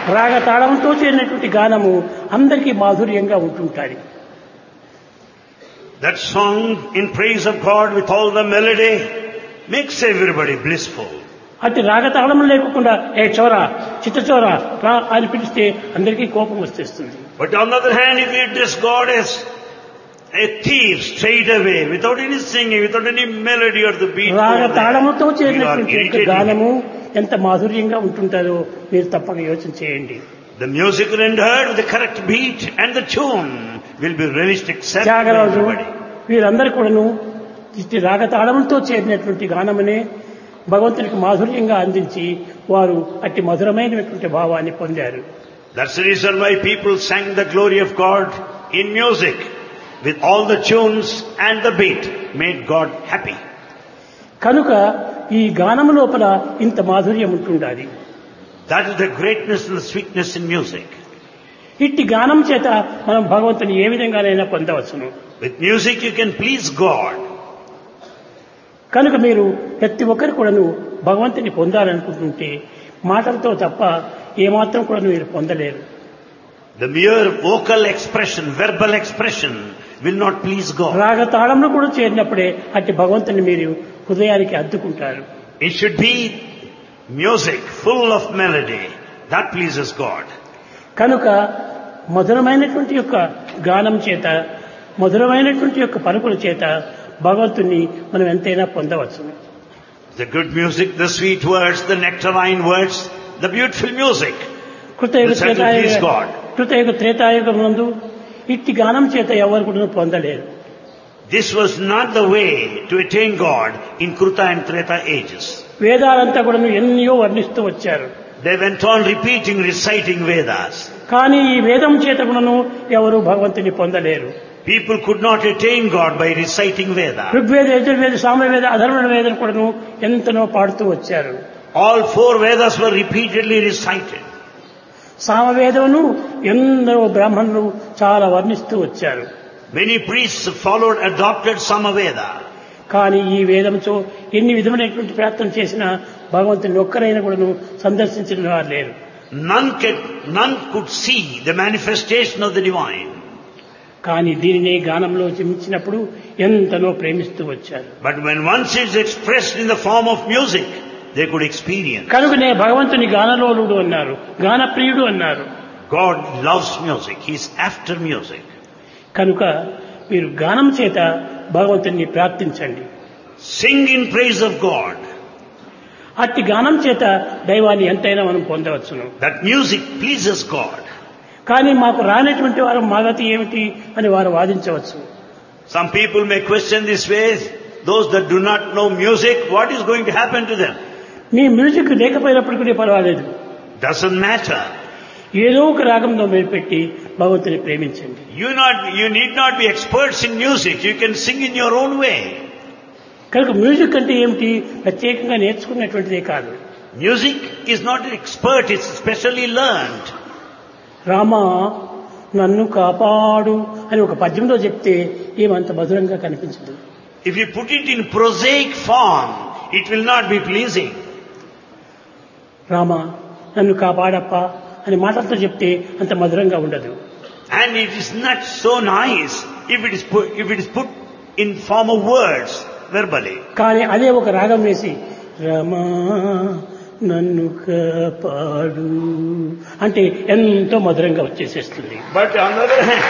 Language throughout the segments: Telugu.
రాగ తాళంతో చేరినటువంటి గానము అందరికీ మాధుర్యంగా ఉంటుంటాది That song in praise of God with all the melody makes everybody blissful. అట్టి రాగతాళం లేకుండా ఏ చోరా చిత్త చోరా రా అని పిలిస్తే అందరికీ కోపం వచ్చేస్తుంది But on the other hand, if you address God as a thief straight away, without any singing, without any melody or the beat, రాగ over there, తాళముతో you are చేరినటువంటి యొక్క irritating. గానము ఎంత మాధుర్యంగా ఉంటుంటారో మీరు తప్పక యోచన చేయండి The music rendered with the correct beat and the tune will be relished accepted by Tyagaraju everybody. వీరందరూ కూడాను ఇట్టి రాగతాళంతో చేరినటువంటి గానమనే భగవంతునికి మాధుర్యంగా అందించి వారు అట్టి మధురమైనటువంటి భావాన్ని పొందారు That's the reason why people sang the glory of God in music with all the tunes and the beat made God happy. కనుక ఈ గానము లోపల ఇంత మాధుర్యం ఉంటుండాలి That is the greatness and the sweetness in music. ఇట్టి గానం చేత మనం భగవంతుని ఏ విధంగానైనా పొందవచ్చును With music you can please God. కనుక మీరు ప్రతి ఒక్కరు కూడాను భగవంతుని పొందాలనుకుంటుంటే మాటలతో తప్ప ఏమాత్రం కూడా మీరు పొందలేరు The mere vocal expression, verbal expression will not please God. రాగ తాళంలో కూడా చేరినప్పుడే అట్టి భగవంతుని మీరు హృదయానికి అద్దుకుంటారు It should be music full of melody. That pleases God. కనుక మధురమైనటువంటి యొక్క గానం చేత మధురమైనటువంటి యొక్క పలుకుల చేత భగవంతుని మనం ఎంతైనా పొందవచ్చు The good music, the sweet words, the nectarine words, the beautiful music. కృతయుగ This has to త్రేతాయుగ please God. కృతయుగ Treta Yuga నందు ఇట్టి గానం చేత ఎవరు కూడా పొందలేరు This was not the way to attain God in Kruta and Treta ages. వేదాలంతా కూడా ఎన్నో వర్ణిస్తూ వచ్చారు They went on repeating, reciting Vedas. కానీ ఈ వేదం చేత కూడాను ఎవరు భగవంతుని పొందలేరు People could not attain God by reciting Veda. Rigveda Yajurveda Samaveda అధర్వణ వేదం కూడాను ఎంతనో పాడుతూ వచ్చారు All four Vedas were repeatedly recited. సామవేదమును ఎందరో బ్రాహ్మణులు చాలా వర్ణిస్తూ వచ్చారు Many priests followed, adopted Samaveda. కానీ ఈ వేదంతో ఎన్ని విధమైనటువంటి ప్రార్థన చేసినా భగవంతుని ఒక్కరైనా కూడాను సందర్శించిన వారు లేరు None, could, none could see the manifestation of the divine. కానీ దీనినే గానంలో చిమించినప్పుడు ఎంతనో ప్రేమిస్తూ వచ్చారు But when once it's expressed in the form of music, they could experience. కనుకనే భగవంతుని గానలోలుడు అన్నారు గానప్రియుడు అన్నారు God loves music. He's after music. కనుక మీరు గానం చేత భగవంతుని ప్రార్థించండి Sing in praise of God. అట్టి గానం చేత దైవాన్ని ఎంతైనా మనం పొందవచ్చును That music pleases God. కానీ మాకు రానటువంటి వారు మాగతి ఏమిటి అని వారు వాదించవచ్చు Some people may question this way. Those that do not know music, what is going to happen to them? మీ మ్యూజిక్ లేకపోయినప్పటికీ పర్వాలేదు Doesn't matter. ఏదో ఒక రాగంలో మీరు పెట్టి భగవంతుని ప్రేమించండి You not, you need not be experts in music. You can sing in your own way. కనుక మ్యూజిక్ అంటే ఏమిటి ప్రత్యేకంగా నేర్చుకున్నటువంటిదే కాదు Music is not expert. It's specially learned. Rama నన్ను కాపాడు అని ఒక పద్యంలో చెప్తే ఏమంత మధురంగా కనిపించదు If you put it in prosaic form, it will not be pleasing. Rama నన్ను కాపాడప్ప అని మాటలతో చెప్తే అంత మధురంగా ఉండదు And it is not so nice if it is put, if it is put in form of words verbally. కానీ అదే ఒక రాగం వేసి రమా నన్ను కాపాడు అంటే ఎంతో మధురంగా వచ్చేసేస్తుంది But on the other hand,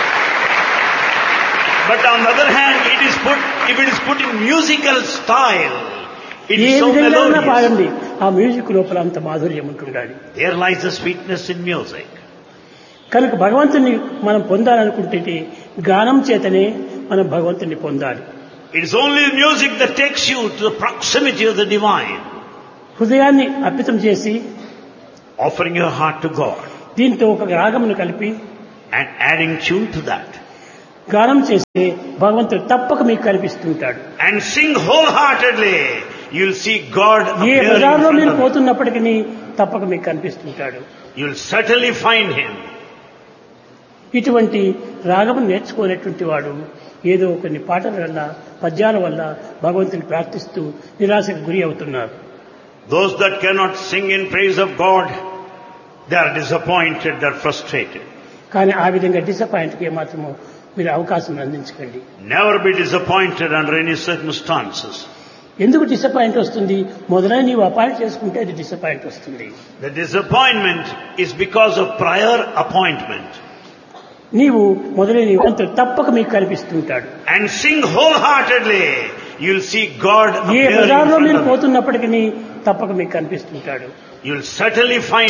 but on the other hand, it is put, if it is put in musical style, it A is so విధంగా melodious. పాడండి ఆ మ్యూజిక్ లోపల అంత మాధుర్యం ఉంటుండాలి There lies the sweetness in music. కనుక భగవంతుని మనం పొందాలనుకుంటే గానం చేతనే మనం భగవంతుని పొందాలి It is only the music that takes you to the proximity of the divine, హృదయాన్ని అర్పితం చేసి offering your heart to God దీంతో ఒక రాగమును కలిపి and adding tune to that. గానం చేస్తే భగవంతుడు తప్పక మీకు కనిపిస్తుంటాడు And sing wholeheartedly. You'll see God A appear in బజార్లో front మీరు of you. పోతున్నప్పటికీ తప్పక మీకు కనిపిస్తుంటాడు You'll certainly find Him. ఇటువంటి రాగము నేర్చుకునేటువంటి వాడు ఏదో కొన్ని పాటల వల్ల పద్యాల వల్ల భగవంతుని ప్రార్థిస్తూ నిరాశకు గురి అవుతున్నారు Those that cannot sing in praise of God, They are disappointed, they are frustrated. కానీ ఆ విధంగా డిసప్పాయింట్కి ఏమాత్రము మీరు అవకాశం అందించకండి Never be disappointed under any circumstances. ఎందుకు డిసప్పాయింట్ వస్తుంది మొదలై నీవు అపాయింట్ చేసుకుంటే అది డిసప్పాయింట్ వస్తుంది The disappointment is because of prior appointment. నీవు మొదలై నీ వంతు తప్పక మీకు కనిపిస్తుంటాడు And sing wholeheartedly. You'll see God A appear in బజార్లో front మీరు of you. పోతున్నప్పటికీ తప్పక మీకు కనిపిస్తుంటాడు You'll certainly find